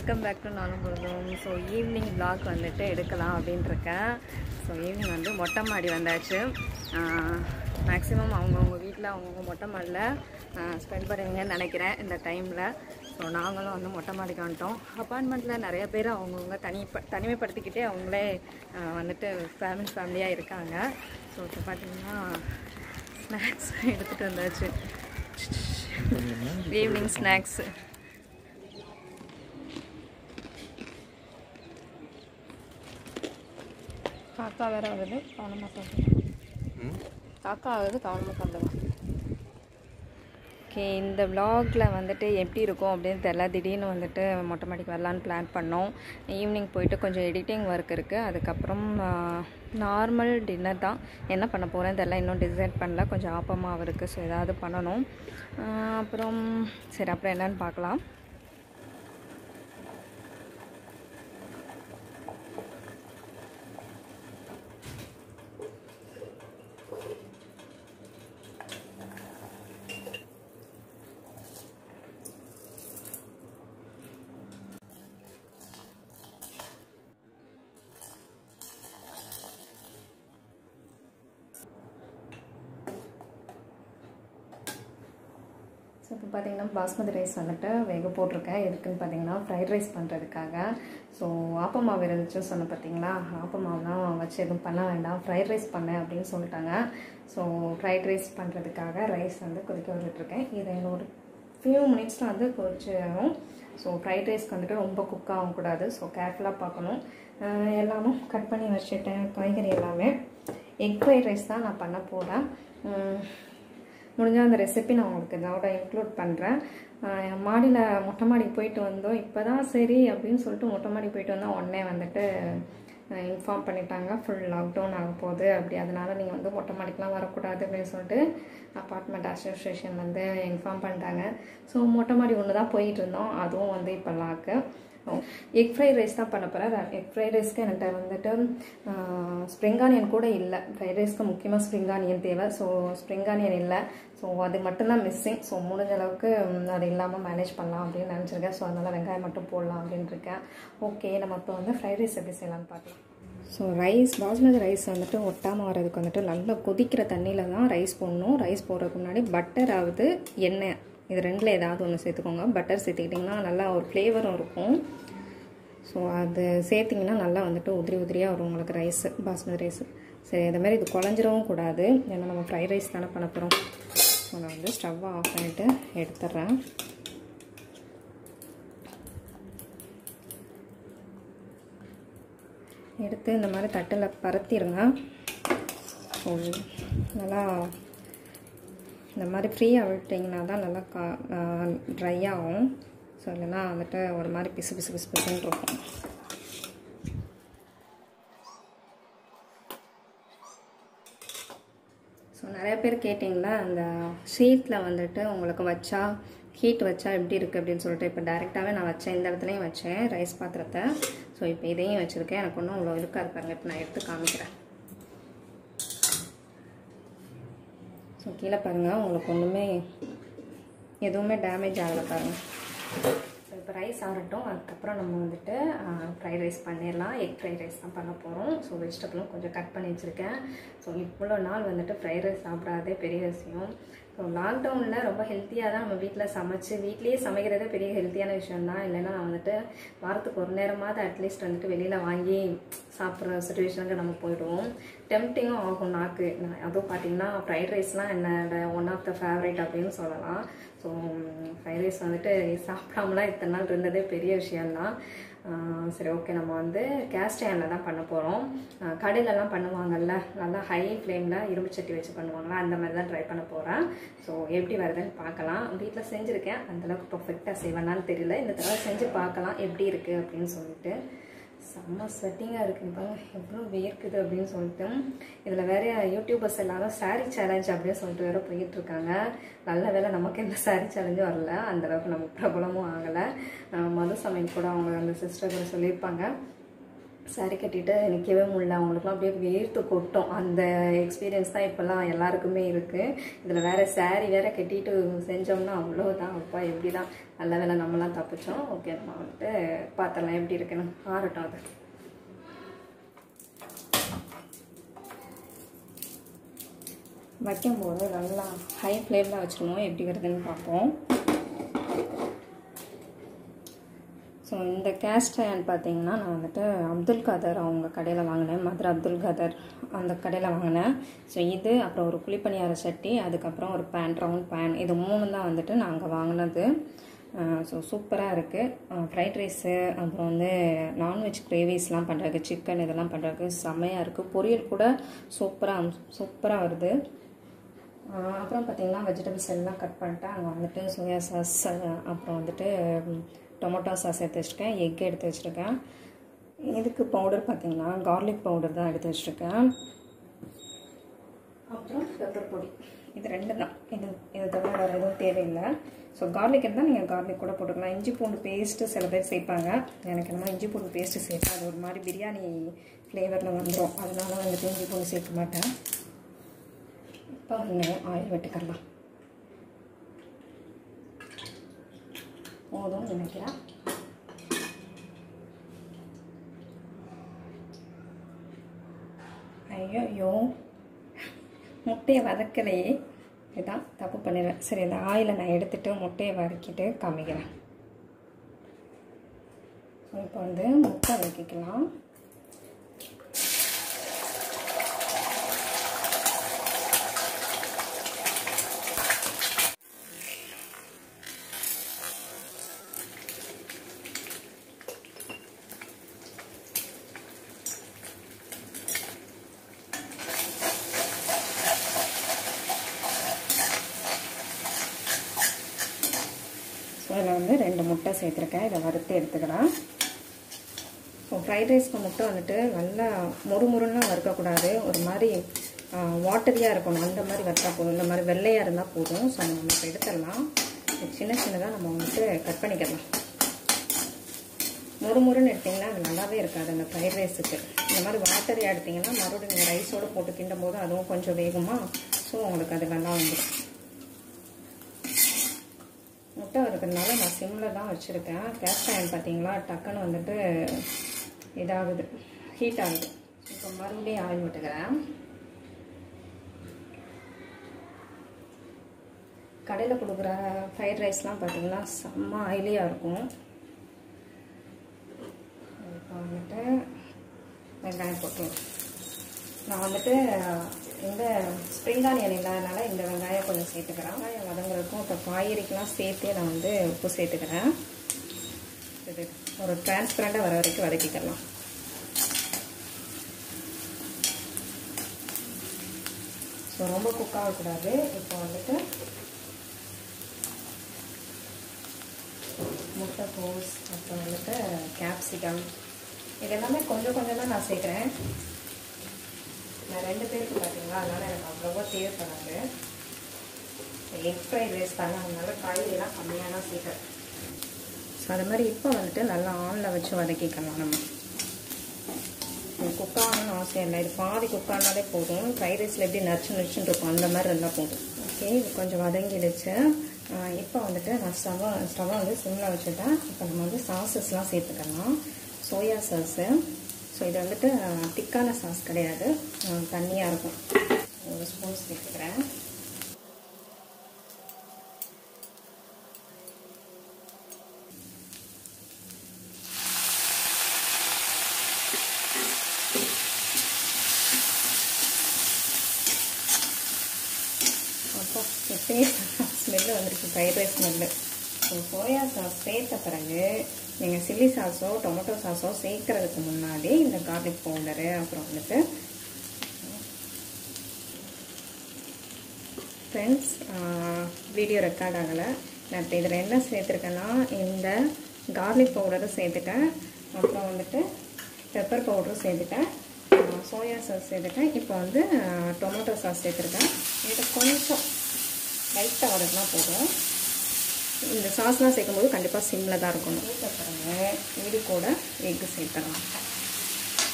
welcome back to நானும் பொழுதும் so evening vlog வந்துட்டு எடுக்கலாம் அப்படின்ட்டு இருக்கேன் ஸோ ஈவினிங் வந்து மொட்டை மாடி வந்தாச்சு மேக்ஸிமம் அவங்கவுங்க வீட்டில் அவங்கவுங்க மொட்டை மாடியில் ஸ்பெண்ட் பண்ணுவீங்கன்னு நினைக்கிறேன் இந்த டைமில் ஸோ நாங்களும் வந்து மொட்டை மாடிக்கு வந்துட்டோம் அப்பார்ட்மெண்ட்டில் நிறைய பேர் அவங்கவுங்க தனி தனிமைப்படுத்திக்கிட்டே அவங்களே ஆஹ், வந்துட்டு ஃபேமிலி ஃபேமிலியாக இருக்காங்க ஸோ இப்போ பார்த்தீங்கன்னா ஸ்நாக்ஸ் எடுத்துகிட்டு வந்தாச்சு ஈவினிங் ஸ்நாக்ஸு காக்கா வேற வருது கவனமாக சாப்பிடுங்க காக்கா வருது கவனமாக சாப்பிடுங்க ஓகே இந்த vlogல வந்துட்டு எப்படி இருக்கும் அப்படின்னு தெரில திடீர்னு வந்துட்டு மொட்டை மாடிக்கு வரலான்னு பிளான் பண்ணோம் ஈவினிங் போயிட்டு கொஞ்சம் எடிட்டிங் ஒர்க் இருக்குது அதுக்கப்புறம் நார்மல் டின்னர் தான் என்ன பண்ண போகிறேன் தெரில இன்னும் டிசைட் பண்ணல கொஞ்சம் ஆப்பமாக இருக்குது ஸோ ஏதாவது பண்ணணும் ஆஹ் அப்புறம் சரி அப்புறம் என்னன்னு பார்க்கலாம் ஸோ இப்போ பார்த்தீங்கன்னா பாஸ்மதி ரைஸ் வந்துட்டு வேக போட்டிருக்கேன் எதுக்குன்னு பார்த்தீங்கன்னா ஃப்ரைட் ரைஸ் பண்ணுறதுக்காக ஸோ ஆப்பமாவு இருந்துச்சு சொன்னேன் பார்த்தீங்களா ஆப்பமாவுலாம் வச்சு எதுவும் பண்ண வேண்டாம் ஃப்ரைட் ரைஸ் பண்ணேன் அப்படின்னு சொல்லிட்டாங்க ஸோ ஃப்ரைட் ரைஸ் பண்ணுறதுக்காக ரைஸ் வந்து கொதிக்க விட்டுட்ருக்கேன் இதை ஒரு ஃபியூ மினிட்ஸில் வந்து கொதிச்சிடும் ஸோ ஃப்ரைட் ரைஸ்க்கு வந்துட்டு ரொம்ப குக் ஆகக்கூடாது ஸோ கேர்ஃபுல்லாக பார்க்கணும் அஹ் எல்லாமும் கட் பண்ணி வச்சுட்டேன் காய்கறி எல்லாமே எக் ஃப்ரைட் ரைஸ் தான் நான் பண்ண போகிறேன் முடிஞ்சால் அந்த ரெசிபி நான் உங்களுக்கு இதோட இன்க்ளூட் பண்ணுறேன் மாடியில் மொட்டை மாடிக்கு போயிட்டு வந்தோம் இப்போ தான் சரி அப்படின்னு சொல்லிட்டு மொட்டை மாடி போயிட்டு வந்தால் உடனே வந்துட்டு இன்ஃபார்ம் பண்ணிட்டாங்க ஃபுல் லாக்டவுன் ஆக போகுது அப்படி அதனால் நீங்கள் வந்து மொட்டை மாடிக்கெலாம் வரக்கூடாது அப்படின்னு சொல்லிட்டு அப்பார்ட்மெண்ட் அசோசியேஷன் வந்து இன்ஃபார்ம் பண்ணிட்டாங்க ஸோ மொட்டை மாடி ஒன்று தான் போயிட்டு இருந்தோம் அதுவும் வந்து இப்போ லாக்கு எக் ஃப்ரைட் ரைஸ் தான் பண்ண போகிறேன் எக் ஃப்ரைட் ரைஸ்க்கு என்கிட்ட வந்துட்டு ஸ்ப்ரிங் ஆனியன் கூட இல்லை ஃப்ரைட் ரைஸ்க்கு முக்கியமாக ஸ்ப்ரிங் ஆனியன் தேவை ஸோ ஸ்ப்ரிங் ஆனியன் இல்லை ஸோ அது மட்டும்தான் மிஸ்ஸிங் ஸோ முடிஞ்ச அளவுக்கு ம், அது இல்லாமல் மேனேஜ் பண்ணலாம் அப்படின்னு நினச்சிருக்கேன் ஸோ அதனால் வெங்காயம் மட்டும் போடலாம் அப்படின்னு இருக்கேன் ஓகே நம்ம இப்போ வந்து ஃப்ரைட் ரைஸ் எப்படி செய்யலாம்னு பார்க்கலாம் ஸோ ரைஸ் பாஸ்மதி ரைஸ் வந்துட்டு ஒட்டாமல் வரதுக்கு வந்துட்டு நல்லா கொதிக்கிற தண்ணியில் தான் ரைஸ் போடணும் ரைஸ் போடுறதுக்கு முன்னாடி பட்டர் ஆகுது எண்ணெய் இது ரெண்டில் ஏதாவது ஒன்று சேர்த்துக்கோங்க பட்டர் சேர்த்துக்கிட்டிங்கன்னா நல்லா ஒரு ஃப்ளேவரும் இருக்கும் ஸோ அது சேர்த்திங்கன்னா நல்லா வந்துட்டு உதிரி உதிரியாக வரும் உங்களுக்கு ரைஸு பாஸ்மதி ரைஸு சரி இந்த மாதிரி இது குழஞ்சிரவும் கூடாது ஏன்னா நம்ம ஃப்ரைட் ரைஸ் தானே பண்ண போகிறோம் ஸோ நான் வந்து ஸ்டவ்வை ஆஃப் பண்ணிவிட்டு எடுத்துட்றேன் எடுத்து இந்த மாதிரி தட்டில் பரத்திடுங்க ஸோ நல்லா இந்த மாதிரி ஃப்ரீயாக விட்டிங்கன்னா தான் நல்லா கா ட்ரை ஆகும் ஸோ இல்லைன்னா வந்துட்டு ஒரு மாதிரி பிசு பிசு பிசு பிசுன்னு இருக்கும் ஸோ நிறைய பேர் கேட்டிங்களா அந்த ஷீட்டில் வந்துட்டு உங்களுக்கு வச்சா ஹீட் வச்சா எப்படி இருக்குது அப்படின்னு சொல்லிட்டு இப்போ டேரெக்டாகவே நான் வச்சேன் இந்த இடத்துலையும் வச்சேன் ரைஸ் பாத்திரத்தை ஸோ இப்போ இதையும் வச்சுருக்கேன் எனக்கு ஒன்றும் அவ்வளோ இருக்காது பாருங்க இப்போ நான் எடுத்து காமிக்கிறேன் ஸோ கீழே பாருங்கள் உங்களுக்கு ஒன்றுமே எதுவுமே டேமேஜ் ஆகலை பாருங்கள் ஸோ இப்போ ரைஸ் ஆகட்டும் அதுக்கப்புறம் நம்ம வந்துட்டு ஃப்ரைட் ரைஸ் பண்ணிடலாம் எக் ஃப்ரைட் ரைஸ் தான் பண்ண போகிறோம் ஸோ வெஜிடபிளும் கொஞ்சம் கட் பண்ணி வச்சுருக்கேன் ஸோ இவ்வளோ நாள் வந்துட்டு ஃப்ரைட் ரைஸ் சாப்பிடாதே பெரிய விஷயம் ஸோ லாக்டவுனில் ரொம்ப ஹெல்த்தியாக தான் நம்ம வீட்டில் சமைச்சு வீட்லேயே சமைக்கிறதே பெரிய ஹெல்த்தியான விஷயம் தான் இல்லைன்னா நான் வந்துட்டு வாரத்துக்கு ஒரு நேரமாவது அட்லீஸ்ட் வந்துட்டு வெளியில் வாங்கி சாப்பிட்ற சுச்சுவேஷனுக்கு நம்ம போயிடுவோம் டெம்டிங்கும் ஆகும் நாக்கு நான் அதுவும் பார்த்தீங்கன்னா ஃப்ரைட் ரைஸ்லாம் என்னோட ஒன் ஆஃப் த ஃபேவரட் அப்படின்னு சொல்லலாம் ஸோ ஃப்ரைட் ரைஸ் வந்துட்டு சாப்பிடாமலாம் இத்தனை நாள் இருந்ததே பெரிய விஷயம்தான் ஆஹ் சரி ஓகே நம்ம வந்து கேஸ்ட் அயனில் தான் பண்ண போகிறோம் கடையிலலாம் பண்ணுவாங்கல்ல நல்லா ஹை ஃப்ளேமில் இரும்பு சட்டி வச்சு பண்ணுவாங்களா அந்த மாதிரி தான் ட்ரை பண்ண போகிறேன் ஸோ எப்படி வருதுன்னு பார்க்கலாம் வீட்டில் செஞ்சுருக்கேன் அந்தளவுக்கு பர்ஃபெக்டாக செய்வேனான்னு தெரியல இந்த தடவை செஞ்சு பார்க்கலாம் எப்படி இருக்குது அப்படின்னு சொல்லிட்டு செம்ம ஸ்வெட்டிங்காக இருக்குது பாருங்க எவ்வளோ வேர்க்குது அப்படின்னு சொல்லிட்டு இதில் வேற யூடியூபர்ஸ் எல்லாரும் சாரீ சேலஞ்ச் அப்படின்னு சொல்லிட்டு வேற போயிட்டு இருக்காங்க நல்ல வேளை நமக்கு எந்த சாரீ சேலஞ்சும் வரல அந்த அளவுக்கு நமக்கு பிரபலமும் ஆகலை மது சமையல் கூட அவங்க அந்த சிஸ்டர் கூட சொல்லியிருப்பாங்க சாரி கட்டிட்டு நிற்கவே முடியல அவங்களுக்குலாம் அப்படியே வேர்த்து கொட்டும் அந்த எக்ஸ்பீரியன்ஸ் தான் இப்போல்லாம் எல்லாருக்குமே இருக்குது இதில் வேறு சாரி வேறு கட்டிட்டு செஞ்சோம்னா அவ்வளோதான் அப்பா எப்படி தான் நல்ல வேலை நம்மலாம் தப்பிச்சோம் ஓகே நம்ம வந்துட்டு பார்த்துடலாம் எப்படி இருக்குன்னு ஆறட்டும் அது வைக்கும்போது நல்லா ஹை ஃப்ளேமில் வச்சுக்கணும் எப்படி வருதுன்னு பார்ப்போம் ஸோ இந்த கேஸ்ட் அயன் பார்த்தீங்கன்னா நான் வந்துட்டு அப்துல் காதர் அவங்க கடையில் வாங்கினேன் மதுரை அப்துல் காதர் அந்த கடையில் வாங்கினேன் ஸோ இது அப்புறம் ஒரு குழிப்பணியார சட்டி அதுக்கப்புறம் ஒரு பேன் ரவுண்ட் பேன் இது மூணு தான் வந்துட்டு நாங்கள் வாங்கினது ஸோ சூப்பராக இருக்குது ஃப்ரைட் ரைஸு அப்புறம் வந்து நான்வெஜ் கிரேவிஸ்லாம் பண்ணுறதுக்கு சிக்கன் இதெல்லாம் பண்ணுறதுக்கு செம்மையாக இருக்குது பொரியல் கூட சூப்பராக சூப்பராக வருது அப்புறம் பார்த்திங்கன்னா வெஜிடபிள்ஸ் எல்லாம் கட் பண்ணிட்டேன் அங்கே வந்துட்டு சோயா சாஸ் அப்புறம் வந்துட்டு டொமேட்டோ சாஸ் எடுத்து வச்சுருக்கேன் எக் எடுத்து வச்சுருக்கேன் இதுக்கு பவுடர் பார்த்திங்கன்னா கார்லிக் பவுடர் தான் எடுத்து வச்சுருக்கேன் அப்புறம் பெப்பர் பொடி இது ரெண்டு தான் இது இது தவிர வேறு எதுவும் தேவையில்லை ஸோ கார்லிக் இருந்தால் நீங்கள் கார்லிக் கூட போட்டுக்கலாம் இஞ்சி பூண்டு பேஸ்ட்டு சில பேர் சேர்ப்பாங்க எனக்கு என்னமோ இஞ்சி பூண்டு பேஸ்ட்டு சேர்த்தா அது ஒரு மாதிரி பிரியாணி ஃப்ளேவரில் வந்துடும் அதனால வந்துட்டு இஞ்சி பூண்டு சேர்க்க மாட்டேன் இப்போ வந்து ஆயில் வெட்டுக்கலாம் போதும் நினைக்கிறேன் ஐயோ முட்டையை வதக்கலையே இதான் தப்பு பண்ணிடுவேன் சரி இந்த ஆயிலை நான் எடுத்துகிட்டு முட்டையை வதக்கிட்டு காமிக்கிறேன் இப்போ வந்து முட்டை வதக்கிக்கலாம் ஸோ இதில் வந்து ரெண்டு முட்டை சேர்த்துருக்கேன் இதை வறுத்து எடுத்துக்கலாம் ஸோ ஃப்ரைட் ரைஸ்க்கு முட்டை வந்துட்டு நல்லா முறுமுறுலாம் வறுக்கக்கூடாது ஒரு மாதிரி வாட்டரியாக இருக்கணும் அந்த மாதிரி வறுத்தா போதும் இந்த மாதிரி வெள்ளையாக இருந்தால் போதும் ஸோ நம்ம இப்போ எடுத்துடலாம் சின்ன சின்னதாக நம்ம வந்துட்டு கட் பண்ணிக்கலாம் முறுமுறுன்னு எடுத்திங்கன்னா அது நல்லாவே இருக்காது அந்த ஃப்ரைட் ரைஸுக்கு இந்த மாதிரி வாட்டரியாக எடுத்திங்கன்னா மறுபடியும் நீங்கள் ரைஸோடு போட்டு கிண்டும் போது அதுவும் கொஞ்சம் வேகுமா ஸோ உங்களுக்கு அது நல்லா வந்துடும் முட்டை வறுக்கிறதுனால நான் சிம்மில் தான் வச்சுருக்கேன் கேஸ்ட் அயன் பார்த்தீங்களா டக்குன்னு வந்துட்டு இதாகுது ஹீட் ஆகுது இப்போ மறுபடியும் ஆயில் விட்டுக்கிறேன் கடையில் கொடுக்குற ஃப்ரைட் ரைஸ்லாம் பார்த்தீங்கன்னா செம்ம ஆயிலியாக இருக்கும் இப்போ வந்துட்டு வெங்காயம் போட்டு நான் வந்துட்டு இந்த ஸ்ப்ரிங் ஆனியன் இல்லாதனால இந்த வெங்காயம் கொஞ்சம் சேர்த்துக்கிறேன் வெங்காயம் வதங்குறதுக்கும் இப்போ காய்கறிக்கெலாம் சேர்த்தே நான் வந்து உப்பு சேர்த்துக்கிறேன் இது ஒரு டிரான்ஸ்பரண்டாக வர வரைக்கும் வதக்கிக்கலாம் ஸோ ரொம்ப குக் ஆகக்கூடாது இப்போ வந்துட்டு முட்டைக்கோஸ் அப்புறம் வந்துட்டு கேப்சிகம் இது எல்லாமே கொஞ்சம் கொஞ்சம் தான் நான் சேர்க்குறேன் நான் ரெண்டு பேருக்கு பார்த்தீங்களா அதனால் எனக்கு அவ்வளோவா தேவைப்படாது எக் ஃப்ரைட் ரைஸ் தானே அதனால காய்கறிலாம் கம்மியாக தான் சேர்க்குறேன் ஸோ அது மாதிரி இப்போ வந்துட்டு நல்லா ஆனில் வச்சு வதக்கிக்கலாம் நம்ம குக் ஆகணும்னு அவசியம் இல்லை இது பாதி குக் ஆனாலே போதும் ஃப்ரைட் ரைஸில் எப்படி நச்சு நச்சுன்னு இருக்கும் அந்த மாதிரி இருந்தால் போதும் ஓகே இது கொஞ்சம் வதங்கிடுச்சு இப்போ வந்துட்டு நான் ஸ்டவ்வை ஸ்டவ்வை வந்து சிம்மில் வச்சுட்டேன் இப்போ நம்ம வந்து சாசஸ்லாம் சேர்த்துக்கலாம் சோயா சாஸு ஸோ இது வந்துட்டு திக்கான சாஸ் கிடையாது தண்ணியாக இருக்கும் ஒரு ஸ்பூன் சேர்த்துக்கிறேன் அப்போ இப்போயே ஸ்மெல்லு வந்துருக்கு fried rice smell so soya sauce சேர்த்த பிறகு நீங்கள் சில்லி சாஸோ டொமேட்டோ சாஸோ சேர்க்கறதுக்கு முன்னாடி இந்த கார்லிக் பவுடரு அப்புறம் வந்துட்டு ஃப்ரெண்ட்ஸ் வீடியோ ரெக்கார்ட் ஆகலை நான் இப்போ இதில் என்ன சேர்த்துருக்கேன்னா இந்த கார்லிக் பவுடரும் சேர்த்துட்டேன் அப்புறம் வந்துட்டு பெப்பர் பவுடரும் சேர்த்துட்டேன் சோயா சாஸ் சேர்த்துட்டேன் இப்போ வந்து டொமேட்டோ சாஸ் சேர்த்துருக்கேன் இது கொஞ்சம் லைட்டாக வரதுலாம் போதும் இந்த சாஸ்லாம் சேர்க்கும்போது கண்டிப்பாக சிம்மில் தான் இருக்கணும் பாருங்க இது கூட எக்கு சேர்த்துடலாம்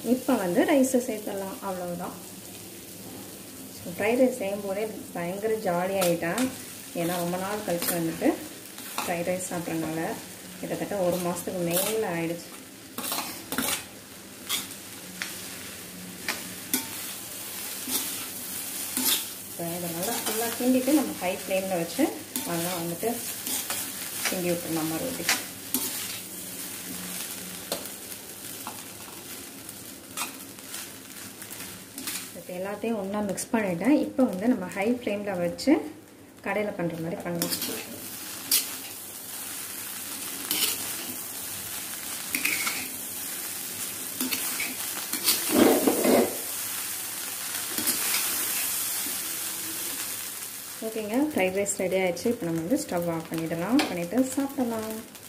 இப்போ வந்து ரைஸை சேர்த்துடலாம் அவ்வளவுதான் ஸோ ஃப்ரைட் ரைஸ் செய்யும் போதே பயங்கர ஜாலியாகிட்டேன் ஏன்னா ரொம்ப நாள் கழிச்சு வந்துட்டு ஃப்ரைட் ரைஸ் சாப்பிட்றதுனால கிட்டத்தட்ட ஒரு மாதத்துக்கு மேலே ஆயிடுச்சு இப்போ இதை நல்லா ஃபுல்லாக கிண்டிட்டு நம்ம ஹை ஃப்ளேமில் வச்சு அதெல்லாம் வந்துட்டு கிண்டி விட்டுருலாம் மறுபடியும் இப்போ எல்லாத்தையும் ஒன்றா மிக்ஸ் பண்ணிவிட்டேன் இப்போ வந்து நம்ம ஹை ஃப்ளேமில் வச்சு கடையில் பண்ணுற மாதிரி பண்ணலாம் ஓகேங்க ஃப்ரைட் ரைஸ் ரெடி ஆயிடுச்சு இப்போ நம்ம வந்து ஸ்டவ் ஆஃப் பண்ணிடலாம் பண்ணிவிட்டு சாப்பிடலாம்